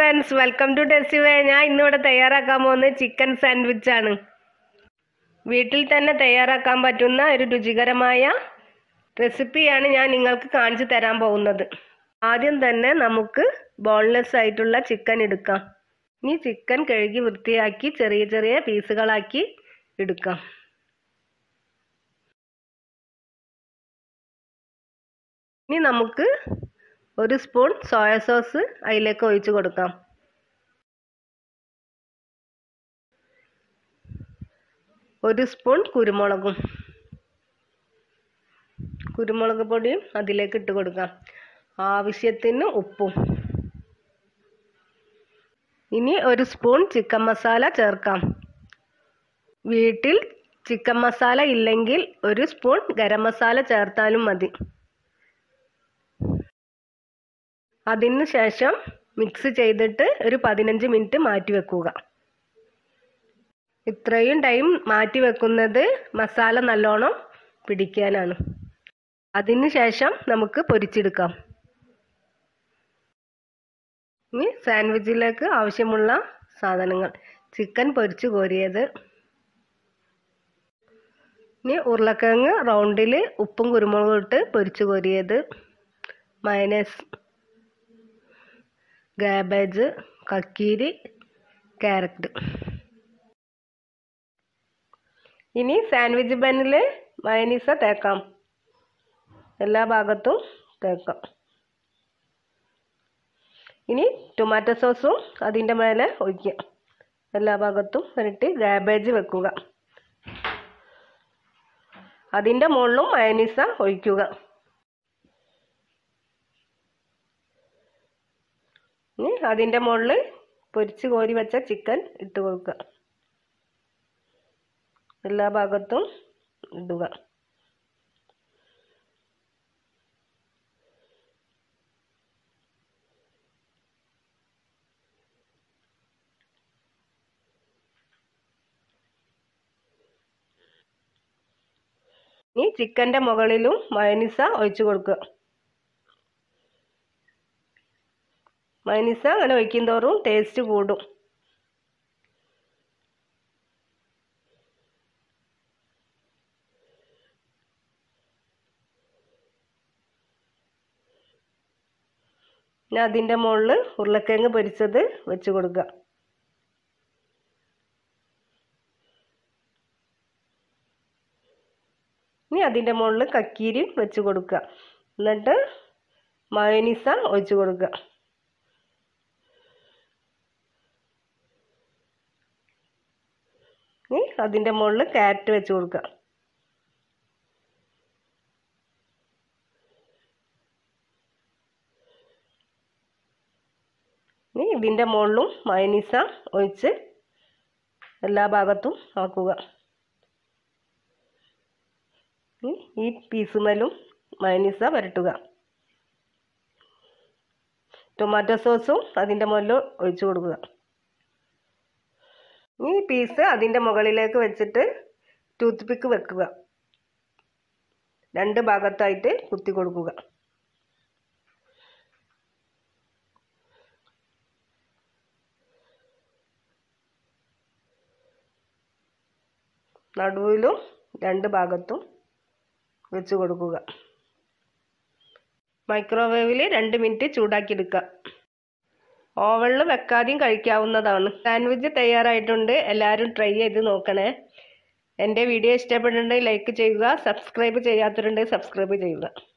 friends welcome to ടെസ്റ്റിവേ ഞാൻ ഇന്നിവിടെ തയ്യാറാക്കാൻ പോകുന്നത് ചിക്കൻ സാൻഡ്വിച്ച് ആണ് വീട്ടിൽ തന്നെ തയ്യാറാക്കാൻ പറ്റുന്ന ഒരു രുചികരമായ റെസിപ്പിയാണ് ഞാൻ നിങ്ങൾക്ക് കാണിച്ചു തരാൻ പോകുന്നത് ആദ്യം തന്നെ നമുക്ക് ബോൺലെസ് ആയിട്ടുള്ള ചിക്കൻ എടുക്കാം ഇനി ചിക്കൻ കഴുകി വൃത്തിയാക്കി ചെറിയ ചെറിയ പീസുകളാക്കി എടുക്കാം ഇനി നമുക്ക് ഒരു സ്പൂൺ സോയ സോസ് അതിലേക്ക് ഒഴിച്ചു കൊടുക്കാം ഒരു സ്പൂൺ കുരുമുളകും കുരുമുളക് പൊടിയും അതിലേക്ക് ഇട്ട് കൊടുക്കാം ആവശ്യത്തിന് ഉപ്പും ഇനി ഒരു സ്പൂൺ ചിക്കൻ മസാല ചേർക്കാം വീട്ടിൽ ചിക്കൻ മസാല ഇല്ലെങ്കിൽ ഒരു സ്പൂൺ ഗരം മസാല ചേർത്താലും മതി അതിന് ശേഷം മിക്സ് ചെയ്തിട്ട് ഒരു പതിനഞ്ച് മിനിറ്റ് മാറ്റി വെക്കുക ഇത്രയും ടൈം മാറ്റി വെക്കുന്നത് മസാല നല്ലോണം പിടിക്കാനാണ് അതിന് ശേഷം നമുക്ക് പൊരിച്ചെടുക്കാം ഇനി സാൻഡ്വിച്ചിലേക്ക് ആവശ്യമുള്ള സാധനങ്ങൾ ചിക്കൻ പൊരിച്ചു കോരിയത് ഇനി ഉരുളക്കിഴങ്ങ് റൗണ്ടിൽ ഉപ്പും കുരുമുളകും ഇട്ട് പൊരിച്ചു കോരിയത് മയനേസ് ഗാബേജ് കക്കീരി ക്യാരറ്റ് ഇനി സാൻഡ്വിച്ച് ബന്നിൽ മയനീസ തേക്കാം എല്ലാ ഭാഗത്തും തേക്കാം ഇനി ടൊമാറ്റോ സോസും അതിൻ്റെ മേലെ ഒഴിക്കുക എല്ലാ ഭാഗത്തും എന്നിട്ട് ഗാബേജ് വെക്കുക അതിൻ്റെ മുകളിലും മയനീസ ഒഴിക്കുക ഇനി അതിൻ്റെ മുകളിൽ പൊരിച്ച് കോരി വെച്ച ചിക്കൻ ഇട്ട് കൊടുക്കുക എല്ലാ ഭാഗത്തും ഇടുക ഇനി ചിക്കൻ്റെ മുകളിലും മയനിസ ഒഴിച്ചു കൊടുക്കുക മയനിസ അങ്ങനെ ഒഴിക്കും തോറും ടേസ്റ്റ് കൂടും പിന്നെ അതിൻ്റെ മുകളിൽ ഉരുളക്കിഴങ്ങ് പൊരിച്ചത് വെച്ച് കൊടുക്കുക ഇനി അതിൻ്റെ മുകളിൽ കക്കീരി വെച്ച് കൊടുക്കുക എന്നിട്ട് മയോനീസ ഒഴിച്ച് കൊടുക്കുക ഇനി അതിൻ്റെ മുകളിൽ ക്യാരറ്റ് വെച്ച് കൊടുക്കുക ഇനി ഇതിൻ്റെ മുകളിലും മയനീസ ഒഴിച്ച് എല്ലാ ഭാഗത്തും ആക്കുക ഈ പീസുമേലും മയനീസ പുരട്ടുക ടൊമാറ്റോ സോസും അതിൻ്റെ മുകളിൽ ഒഴിച്ചു കൊടുക്കുക ഈ പീസ് അതിൻ്റെ മുകളിലേക്ക് വെച്ചിട്ട് ടൂത്ത് പിക്ക് വെക്കുക രണ്ട് ഭാഗത്തായിട്ട് കുത്തി കൊടുക്കുക നടുവിലും രണ്ട് ഭാഗത്തും വെച്ച് കൊടുക്കുക മൈക്രോവേവിൽ രണ്ട് മിനിറ്റ് ചൂടാക്കിയെടുക്കുക ഓവണിൽ വെക്കാതെയും കഴിക്കാവുന്നതാണ് സാൻഡ്വിച്ച് തയ്യാറായിട്ടുണ്ട് എല്ലാവരും ട്രൈ ചെയ്ത് നോക്കണേ എൻ്റെ വീഡിയോ ഇഷ്ടപ്പെട്ടിട്ടുണ്ടെങ്കിൽ ലൈക്ക് ചെയ്യുക സബ്സ്ക്രൈബ് ചെയ്യാത്തവരുണ്ടെങ്കിൽ സബ്സ്ക്രൈബ് ചെയ്യുക